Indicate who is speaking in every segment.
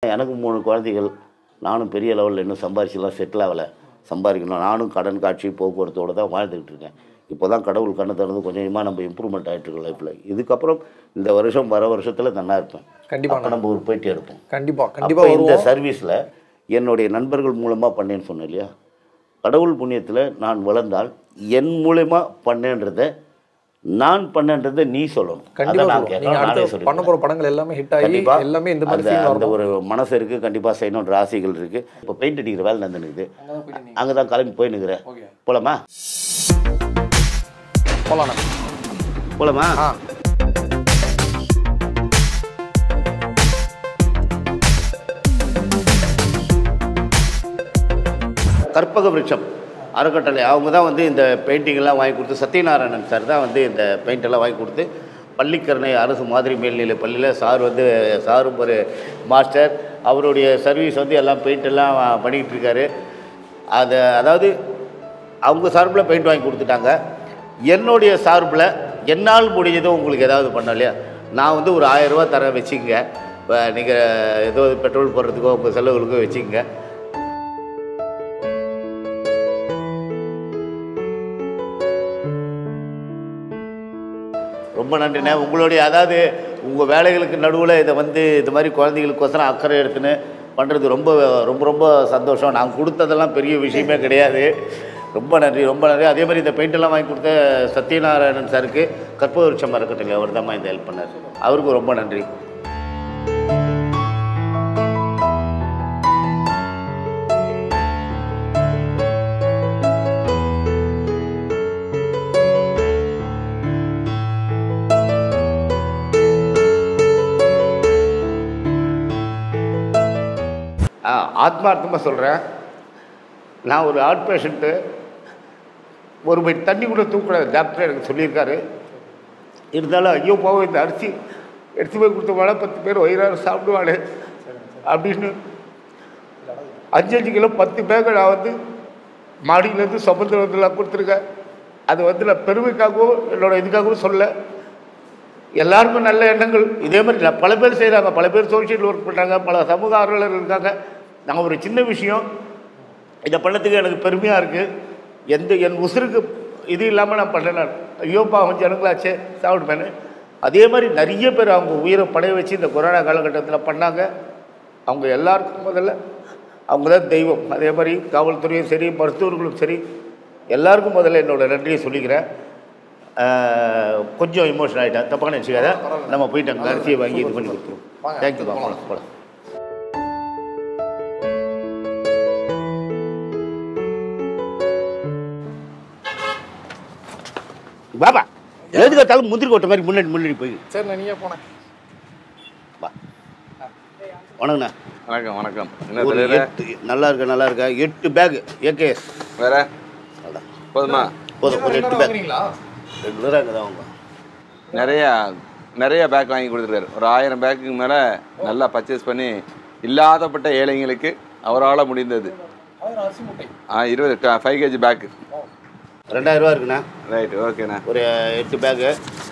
Speaker 1: எனக்கு மூணு குழந்தைகள் நானும் பெரிய லெவலில் இன்னும் சம்பாரிச்சுலாம் செட்டில் ஆகலை சம்பாதிக்கணும் நானும் கடன் காட்சி போக்குவரத்தோடு தான் வாழ்ந்துக்கிட்டு இருக்கேன் இப்போ தான் கடவுள் கண்ணை திறந்து கொஞ்சம் கொஞ்சமாக நம்ம இம்ப்ரூவ்மெண்ட் ஆகிட்டு இருக்கோம் லைஃப்பில் இதுக்கப்புறம் இந்த வருஷம் வர வருஷத்தில் நல்லா இருப்பேன்
Speaker 2: கண்டிப்பா
Speaker 1: அப்போ நம்ம ஒரு பேட்டி எடுப்போம்
Speaker 2: கண்டிப்பா கண்டிப்பா
Speaker 1: அப்போ இந்த
Speaker 2: வருவோம்
Speaker 1: சர்வீஸில் என்னுடைய நண்பர்கள் மூலமாக பண்ணேன்னு சொன்னேன் இல்லையா கடவுள் புண்ணியத்தில் நான் வளர்ந்தால் என் மூலயமா பண்ணேன்றதை நான் பண்ணேன்றதை நீ சொல்லணும்
Speaker 2: கண்டிப்பா
Speaker 1: அதை நான்
Speaker 2: சொல்லுவோம்.
Speaker 1: கேட்கறேன்,
Speaker 2: நீங்க
Speaker 1: நானே
Speaker 2: அடுத்து
Speaker 1: சொல்லிக்கிறேன்.
Speaker 2: பண்ண போற படங்கள் எல்லாமே ஹிட் ஆகி
Speaker 1: கண்டிப்பா
Speaker 2: எல்லாமே இந்த மாதிரி
Speaker 1: அந்த
Speaker 2: ஃபீல்
Speaker 1: அந்த
Speaker 2: வரும்
Speaker 1: ஒரு மனசு இருக்குது கண்டிப்பாக செய்யணுன்ற ஆசைகள் இருக்குது இப்போ பெயிண்ட் அடிக்கிற வேலை நடந்துனுக்குது அங்கே தான் கிளம்பி போய் நிற்கிறேன்
Speaker 2: ஓகே
Speaker 1: போலாமா
Speaker 2: போலாம்
Speaker 1: போலாமா
Speaker 2: ஆ
Speaker 1: கற்பக விருட்சம் அறக்கட்டளை அவங்க தான் வந்து இந்த பெயிண்டிங்கெல்லாம் வாங்கி கொடுத்து சத்யநாராயணன் சார் தான் வந்து இந்த பெயிண்டெல்லாம் வாங்கி கொடுத்து பள்ளிக்கரணை அரசு மாதிரி மேல்நிலை பள்ளியில் சார் வந்து சாரும் ஒரு மாஸ்டர் அவருடைய சர்வீஸ் வந்து எல்லாம் பெயிண்ட் எல்லாம் பண்ணிக்கிட்டு இருக்காரு அதை அதாவது அவங்க சார்பில் பெயிண்ட் வாங்கி கொடுத்துட்டாங்க என்னுடைய சார்பில் என்னால் முடிஞ்சதோ உங்களுக்கு ஏதாவது பண்ண இல்லையா நான் வந்து ஒரு ஆயிரரூவா தரேன் வச்சுக்கங்க நீங்கள் ஏதோ பெட்ரோல் போடுறதுக்கோ உங்கள் செலவுகளுக்கோ வச்சுக்கங்க ரொம்ப நன்றிண்ணே உங்களுடைய அதாவது உங்கள் வேலைகளுக்கு நடுவில் இதை வந்து இந்த மாதிரி குழந்தைகளுக்கோசரம் அக்கறை எடுத்துன்னு பண்ணுறது ரொம்ப ரொம்ப ரொம்ப சந்தோஷம் நான் கொடுத்ததெல்லாம் பெரிய விஷயமே கிடையாது ரொம்ப நன்றி ரொம்ப நன்றி அதே மாதிரி இந்த பெயிண்டெல்லாம் வாங்கி கொடுத்த சத்யநாராயணன் சாருக்கு கற்பக விருட்சம் இருக்கட்டும் அவர் தான் இந்த ஹெல்ப் பண்ணார் அவருக்கும் ரொம்ப நன்றி ஆ, ஆத்மார்த்தமாக சொல்கிறேன் நான் ஒரு ஹார்ட் பேஷண்ட்டு ஒரு பை தண்ணி கூட தூக்கக்கூடாது டாக்டர் எனக்கு சொல்லியிருக்காரு இருந்தாலும் ஐயோ போக இந்த அரிசி எடுத்து போய் கொடுத்தவாட பத்து பேர் வயிறார சாப்பிடுவாளே அப்படின்னு அஞ்சு அஞ்சு கிலோ பத்து பேக்கை நான் வந்து மாடியிலேருந்து சமுத்திரத்தில் கொடுத்துருக்கேன் அது வந்து நான் பெருமைக்காகவும் என்னோட இதுக்காகவும் சொல்ல எல்லாருக்கும் நல்ல எண்ணங்கள் இதே மாதிரி நான் பல பேர் செய்கிறாங்க பல பேர் சோஷியல் ஒர்க் பண்ணுறாங்க பல சமூக ஆர்வலர்கள் இருக்காங்க நாங்கள் ஒரு சின்ன விஷயம் இதை பண்ணதுக்கு எனக்கு பெருமையாக இருக்குது எந்த என் உசுருக்கு இது இல்லாமல் நான் பண்ணல ஐயோ பாவம் ஜனங்களாச்சே சாப்பிடுமேனு அதே மாதிரி நிறைய பேர் அவங்க உயிரை படைய வச்சு இந்த கொரோனா காலகட்டத்தில் பண்ணாங்க அவங்க எல்லாருக்கும் முதல்ல அவங்க தான் தெய்வம் அதே மாதிரி காவல்துறையும் சரி மருத்துவர்களும் சரி எல்லாருக்கும் முதல்ல என்னோட நன்றியை சொல்லிக்கிறேன் ஆஹ், கொஞ்சம் இமோஷன் ஆகிட்டேன் தப்பாக நினச்சிக்காத நம்ம போயிட்டு அங்கே அரிசியை வாங்கி இது பண்ணி கொடுத்துருவோம் தேங்க்யூ போகலாம் போகலாம் பாபா எதுக்கு பார்த்தாலும் முந்திரி கொட்டை மாதிரி முன்னாடி முன்னாடி போய்
Speaker 2: சரி நான் நீயே போனேன்
Speaker 1: வா வணக்கண்ணா
Speaker 3: வணக்கம் வணக்கம் என்ன
Speaker 1: ஒரு
Speaker 3: தலைவர்
Speaker 1: எட்டு நல்லா இருக்க நல்லா இருக்க எட்டு பேக் ஏகேஎஸ்
Speaker 3: வேற போதுமா
Speaker 1: போதும் ஒரு எட்டு பேக்
Speaker 2: வாங்குறீங்களா
Speaker 1: ரெகுலராக அங்கே தான் வாங்க
Speaker 3: நிறைய நிறைய பேக் வாங்கி கொடுத்துருக்காரு ஒரு ஆயிரம் பேக்குக்கு மேலே நல்லா பர்ச்சேஸ் பண்ணி இல்லாதப்பட்ட ஏழைங்களுக்கு அவரால் முடிந்தது
Speaker 2: ஆயிரம் அரிசி மூட்டை
Speaker 3: ஆ இருபது ஃபைவ் கேஜி பேக்கு
Speaker 1: ரெண்டாயிரம் ரூபா இருக்குண்ணா
Speaker 3: ரைட் ஓகேண்ணா
Speaker 1: ஒரு எட்டு பேக்கு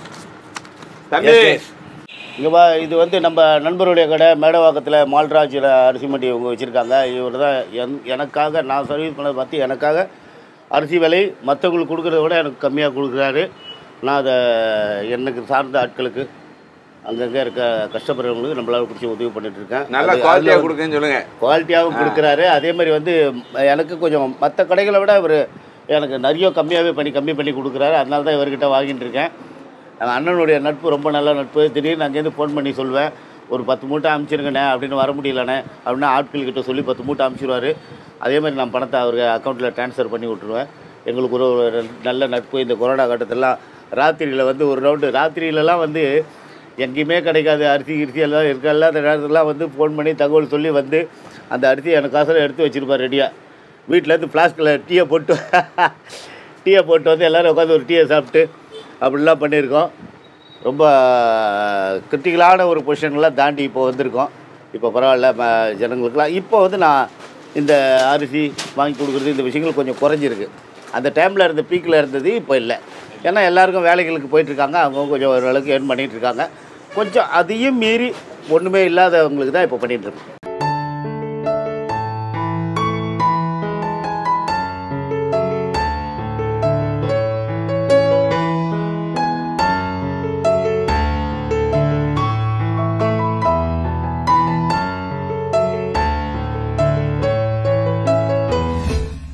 Speaker 3: தம்பி
Speaker 1: இங்கே வா இது வந்து நம்ம நண்பருடைய கடை மேடவாக்கத்தில் மால்ராஜில் அரிசி மண்டி இவங்க வச்சுருக்காங்க இவர் தான் என் எனக்காக நான் சர்வீஸ் பண்ணதை பார்த்து எனக்காக அரிசி விலை மற்றவங்களுக்கு கொடுக்குறத விட எனக்கு கம்மியாக கொடுக்குறாரு நான் அதை எனக்கு சார்ந்த ஆட்களுக்கு அங்கங்கே இருக்க கஷ்டப்படுறவங்களுக்கு நம்மளால பிடிச்சி உதவி பண்ணிட்டு இருக்கேன்
Speaker 3: நல்ல
Speaker 1: அது-
Speaker 3: குவாலிட்டியாக
Speaker 1: அதுல
Speaker 3: கொடுக்குன்னு சொல்லுங்க
Speaker 1: குவாலிட்டியாகவும் கொடுக்குறாரு அதே மாதிரி வந்து ம- எனக்கு கொஞ்சம் மற்ற கடைகளை விட இவர் எனக்கு நிறைய கம்மியாகவே பண்ணி கம்மி பண்ணி கொடுக்குறாரு அதனால தான் இவர்கிட்ட வாங்கிட்டு இருக்கேன் எங்கள் அண்ணனுடைய நட்பு ரொம்ப நல்ல நட்பு திடீர்னு அங்கேருந்து ஃபோன் பண்ணி சொல்வேன் ஒரு பத்து மூட்டை அனுப்பிச்சிருங்கண்ணே அப்படின்னு வர முடியலண்ணே அப்படின்னா ஆட்கள்கிட்ட சொல்லி பத்து மூட்டை அனுப்பிச்சிடுவார் அதே மாதிரி நான் பணத்தை அவருக்கு அக்கௌண்ட்டில் ட்ரான்ஸ்ஃபர் பண்ணி விட்டுருவேன் எங்களுக்கு ஒரு ஒரு நல்ல நட்பு இந்த கொரோனா காலத்திலலாம் ராத்திரியில் வந்து ஒரு ரவுண்டு ராத்திரியிலலாம் வந்து எங்கேயுமே கிடைக்காது அரிசி கிரிசி எல்லாம் இருக்கெல்லாம் அந்த நேரத்துலலாம் வந்து ஃபோன் பண்ணி தகவல் சொல்லி வந்து அந்த அரிசி எனக்கு காசில் எடுத்து வச்சுருப்பார் ரெடியாக வீட்டிலேருந்து ஃப்ளாஸ்கில் டீயை போட்டு டீயை போட்டு வந்து எல்லோரும் உட்காந்து ஒரு டீயை சாப்பிட்டு அப்படிலாம் பண்ணியிருக்கோம் ரொம்ப கிரிட்டிக்கலான ஒரு பொசிஷன்லாம் தாண்டி இப்போ வந்திருக்கோம் இப்போ பரவாயில்ல ம- ஜனங்களுக்கெல்லாம் இப்போ வந்து நான் இந்த அரிசி வாங்கி கொடுக்குறது இந்த விஷயங்கள் கொஞ்சம் குறைஞ்சிருக்கு அந்த டைமில் இருந்த பீக்கில் இருந்தது இப்போ இல்லை ஏன்னா எல்லாருக்கும் வேலைகளுக்கு போயிட்டுருக்காங்க அவங்க கொஞ்சம் ஓரளவுக்கு ஏர்ன் பண்ணிகிட்டு இருக்காங்க கொஞ்சம் அதையும் மீறி ஒன்றுமே இல்லாதவங்களுக்கு தான் இப்போ பண்ணிகிட்டு இருக்கோம்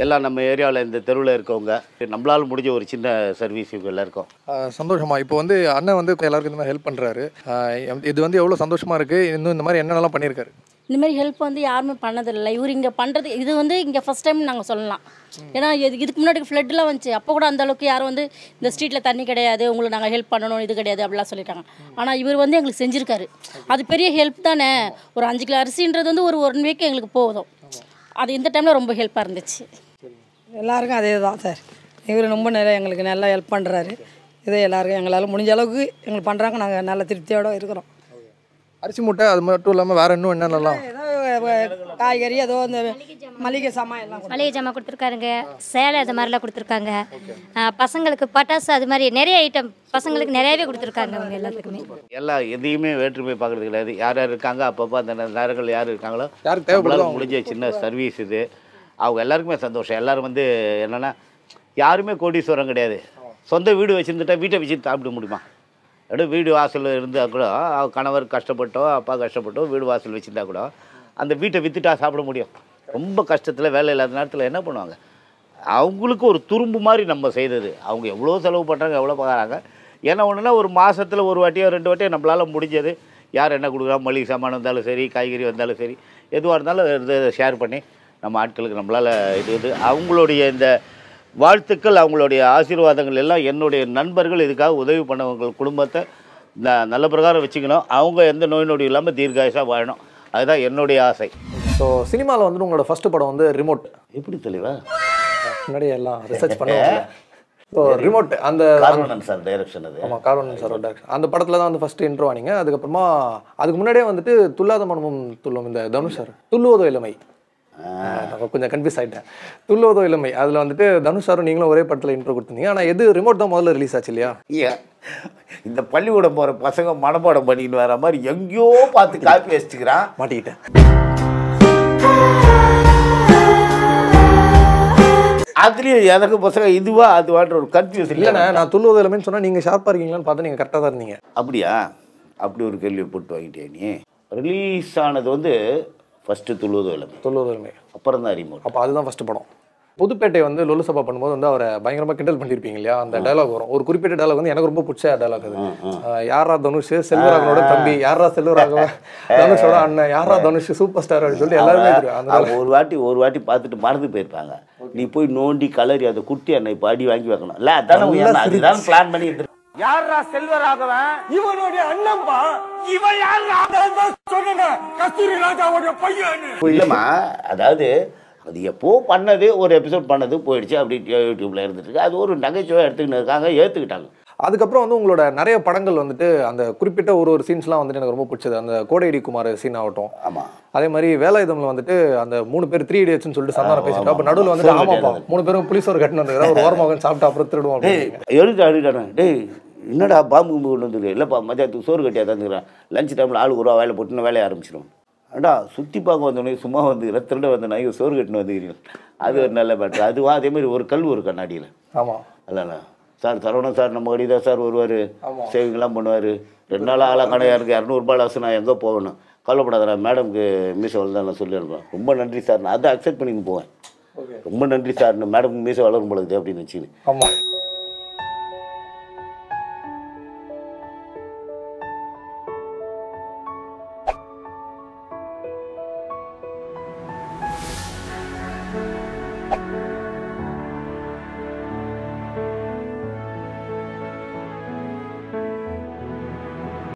Speaker 1: எல்லாம் நம்ம ஏரியாவில் இந்த தெருவில் இருக்கவங்க நம்மளால் முடிஞ்ச ஒரு சின்ன சர்வீஸ் இவங்க எல்லாருக்கும்
Speaker 2: ஆஹ் சந்தோஷமா இப்போ வந்து அண்ணன் வந்து எல்லாருக்கும் இந்த மாதிரி ஹெல்ப் பண்ணுறாரு இது வந்து எவ்வளோ சந்தோஷமா இருக்குது இன்னும் இந்த மாதிரி என்னென்னலாம் பண்ணியிருக்காரு
Speaker 4: இந்த மாதிரி ஹெல்ப் வந்து யாருமே பண்ணதில்லை இவர் இங்கே பண்ணுறது இது வந்து இங்கே ஃபஸ்ட் டைம் நாங்கள் சொல்லலாம் ஏன்னா இது இதுக்கு முன்னாடி ஃப்ளட்லாம் வந்துச்சு அப்போ கூட அந்த அளவுக்கு யாரும் வந்து இந்த ஸ்ட்ரீட்டில் தண்ணி கிடையாது உங்களுக்கு நாங்கள் ஹெல்ப் பண்ணணும் இது கிடையாது அப்படிலாம் சொல்லிட்டாங்க ஆனால் இவர் வந்து எங்களுக்கு செஞ்சுருக்காரு அது பெரிய ஹெல்ப் தானே ஒரு அஞ்சு கிலோ அரிசின்றது வந்து ஒரு ஒன் வீக் எங்களுக்கு போதும் அது இந்த டைமில் ரொம்ப ஹெல்ப்பாக இருந்துச்சு
Speaker 5: எல்லாருக்கும் அதே தான் சார் இவர் ரொம்ப நிறைய எங்களுக்கு நல்லா ஹெல்ப் பண்ணுறாரு இதே எல்லாருக்கும் எங்களால் முடிஞ்ச அளவுக்கு எங்களுக்கு பண்ணுறாங்க நாங்கள் நல்ல திருப்தியோடு இருக்கிறோம்
Speaker 2: அரிசி மூட்டை அது மட்டும் இல்லாமல் வேற இன்னும் என்னென்னலாம்
Speaker 5: ஏதோ அஹ், காய்கறி ஏதோ இந்த மளிகை சாமான் எல்லாம்
Speaker 6: மளிகை ஜாமான் கொடுத்துருக்காருங்க சேலை அது மாதிரிலாம் கொடுத்துருக்காங்க ஆஹ் பசங்களுக்கு பட்டாசு அது மாதிரி நிறைய ஐட்டம் பசங்களுக்கு நிறையவே கொடுத்துருக்காங்க அவங்க எல்லாத்துக்குமே
Speaker 1: எல்லாம் எதையுமே வேற்றுமை பார்க்குறது கிடையாது யார் யார் இருக்காங்க அப்பப்போ அந்த நே- நேரங்கள் யார் இருக்காங்களோ
Speaker 2: யாருக்கு தேவைப்படுதோ
Speaker 1: நம்மளால முடிஞ்ச சின்ன சர்வீஸ் இது அவங்க எல்லாருக்குமே சந்தோஷம் எல்லாரும் வந்து என்னென்னா யாருமே கோடீஸ்வரம் கிடையாது சொந்த வீடு வச்சுருந்துட்டா வீட்டை வச்சு சாப்பிட முடியுமா அப்படியே வீடு வாசல் இருந்தால் கூட அவங்க கணவர் கஷ்டப்பட்டோ அப்பா கஷ்டப்பட்டோ வீடு வாசல் வச்சுருந்தா கூட அந்த வீட்டை விற்றுட்டா சாப்பிட முடியும் ரொம்ப கஷ்டத்தில் வேலை இல்லாத நேரத்தில் என்ன பண்ணுவாங்க அவங்களுக்கு ஒரு துரும்பு மாதிரி நம்ம செய்தது அவங்க எவ்வளோ செலவு பண்ணுறாங்க எவ்வளோ பார்க்குறாங்க ஏன்னா ஒன்றுனா ஒரு மாதத்தில் ஒரு வாட்டியோ ரெண்டு வாட்டியோ நம்மளால் முடிஞ்சது யார் என்ன கொடுக்குறா மளிகை சாமான் வந்தாலும் சரி காய்கறி வந்தாலும் சரி எதுவாக இருந்தாலும் இதை ஷேர் பண்ணி நம்ம ஆட்களுக்கு நம்மளால் இது இது அவங்களுடைய இந்த வாழ்த்துக்கள் அவங்களுடைய ஆசீர்வாதங்கள் எல்லாம் என்னுடைய நண்பர்கள் இதுக்காக உதவி பண்ணவங்க குடும்பத்தை ந- நல்ல பிரகாரம் வச்சுக்கணும் அவங்க எந்த நோய் நொடி இல்லாமல் தீர்காயுசாக வாழணும் அதுதான் என்னுடைய ஆசை
Speaker 2: ஸோ சினிமாவில் வந்து உங்களோட ஃபர்ஸ்ட் படம் வந்து ரிமோட்
Speaker 1: எப்படி தெளிவா
Speaker 2: முன்னாடி எல்லாம் ரிசர்ச் பண்ணுவாங்க ஸோ ரிமோட் அந்த
Speaker 1: கார்வனன் சார் டைரக்ஷன் அது
Speaker 2: ஆமாம் கார்வன் சார் டேரக்ஷன் அந்த படத்தில் தான் வந்து ஃபஸ்ட்டு இன்ட்ரோ ஆனீங்க அதுக்கப்புறமா அதுக்கு முன்னாடியே வந்துட்டு துல்லாத மனமும் துள்ளும் இந்த தனுஷ் சார் துள்ளுவதோ இளமை நான் கொஞ்சம் கன்ஃபியூஸ் ஆகிட்டேன் துள்ளுவதோ இளமை அதில் வந்துட்டு தனுஷ் சாரும் நீங்களும் ஒரே படத்தில் இன்ட்ரோ கொடுத்தீங்க ஆனால் எது ரிமோட் தான் முதல்ல ரிலீஸ் ஆச்சு இல்லையா
Speaker 1: ஐயா இந்த பள்ளிக்கூடம் போகிற பசங்க மனப்பாடம் பண்ணிக்கிட்டு வர மாதிரி எங்கேயோ பார்த்து காப்பி வச்சுக்கிறான்
Speaker 2: மாட்டிக்கிட்டேன்
Speaker 1: அதுலேயும் எனக்கு பசங்க இதுவா அதுவான்ற ஒரு கன்ஃபியூஸ்
Speaker 2: இல்லைண்ணே
Speaker 1: இல்லைண்ணா
Speaker 2: நான் துள்ளுவதோ இளமைன்னு சொன்னால் நீங்கள் ஷார்ப்பாக இருக்கீங்களான்னு பார்த்தா நீங்கள் கரெக்டாக தான் இருந்தீங்க
Speaker 1: அப்படியா அப்படி ஒரு கேள்வி போட்டு வாங்கிட்டியா நீ ரிலீஸ் ஆனது வந்து ஃபஸ்ட்டு துள்ளுவதோ இல்லை
Speaker 2: துள்ளுவதோ இளமை
Speaker 1: அப்புறம் தான் ரிமோட்
Speaker 2: அப்போ அதுதான் ஃபஸ்ட்டு படம் புதுப்பேட்டை வந்து லொல்லு சபா பண்ணும்போது வந்து அவரை பயங்கரமாக கிண்டல் பண்ணியிருப்பீங்க இல்லையா அந்த டயலாக் வரும் ஒரு குறிப்பிட்ட டயலாக் வந்து எனக்கு ரொம்ப பிடிச்ச டயலாக் அது ஆஹ் யாரா தனுஷ் செல்வராகவனோட தம்பி யாரா செல்வராகவன் தனுஷோட அண்ணன் யாரா தனுஷ் சூப்பர் ஸ்டார் அப்படின்னு சொல்லிட்டு எல்லாருமே தெரியும் அந்த
Speaker 1: அவங்க ஒரு வாட்டி ஒரு வாட்டி பார்த்துட்டு மறந்து போயிருப்பாங்க நீ போய் நோண்டி கலரி அதை குட்டி அன்னை இப்போ அடி வாங்கி வைக்கணும் இல்லை அதானே உன் எண்ணம். அதுதான் பிளான் பண்ணி எடுத்துட்டு
Speaker 7: யாரா செல்வராகவன் இவனுடைய அண்ணன்பா இவன் யாரா சொன்ன கஸ்தூரி ராஜாவுடைய பையன்
Speaker 1: இல்லைம்மா அதாவது அது எப்போ பண்ணது ஒரு எபிசோட் பண்ணது போயிடுச்சு அப்படி யூடியூப்ல இருந்துட்டு இருக்கு. அது ஒரு நகைச்சுவை எடுத்துக்கிட்டு இருக்காங்க ஏற்றுக்கிட்டாங்க
Speaker 2: அதுக்கப்புறம் வந்து உங்களோட நிறைய படங்கள் வந்துட்டு அந்த குறிப்பிட்ட ஒரு ஒரு சீன்ஸ்லாம் வந்துட்டு எனக்கு ரொம்ப பிடிச்சது அந்த கோடையடி குமார் சீன் ஆகட்டும்
Speaker 1: ஆமாம்
Speaker 2: அதே மாதிரி வேலாயுதம்ல வந்துட்டு அந்த மூணு பேர் த்ரீ இடியட்ஸ்னு சொல்லிட்டு சந்தானம் பேசிட்டு அப்போ நடுவில் வந்துட்டு
Speaker 1: சோறு
Speaker 2: ஆமாப்பா
Speaker 1: கட்டியாரு.
Speaker 2: மூணு பேரும் புளிசோறு கட்டினு வந்து ஒரு ஓரமாக உட்காந்து சாப்பிட்டு அப்புறம் திருடுவோம்
Speaker 1: டேய்
Speaker 2: அப்படின்னு
Speaker 1: எழுதி அழுதானே டேய் என்னடா பாம்பு கும்பு கொண்டு வந்துருக்கு இல்லைப்பா மதியத்துக்கு சோறு கட்டியா தந்துக்கிறேன் லஞ்ச் டைமில் ஆளுக்கு ஒரு ரூபா வேலை போட்டுன்னு வேலையை ஆரம்பிச்சிடும் அடா சுற்றி பார்க்க வந்தோடனே சும்மா வந்துக்கிறேன் திருட வந்தோடனே ஐயோ சோறு கட்டின்னு வந்துக்கிறீங்க அது ஒரு நல்ல மேட்ரு அதுவா அதே மாதிரி ஒரு கல் ஒரு கண்ணாடியில்
Speaker 2: ஆமாம்
Speaker 1: அல்லண்ணா சார் சரவணன் சார் நம்ம கடி தான் சார் வருவார் சேவிங்லாம் பண்ணுவார் ரெண்டு நாள் ஆளாக கடை எனக்கு இரநூறுபா லாஸ் நான் எங்கே போகணும் கவலைப்படாதடா மேடம்க்கு மீசோ தான் நான் சொல்லியிருக்கேன் ரொம்ப நன்றி சார் நான் அதை அக்செப்ட் பண்ணின்னு போவேன் ரொம்ப நன்றி சார் மேடம் மீசோ வளரும் பொழுது அப்படின்னு வச்சுன்னு
Speaker 2: ஆமாம்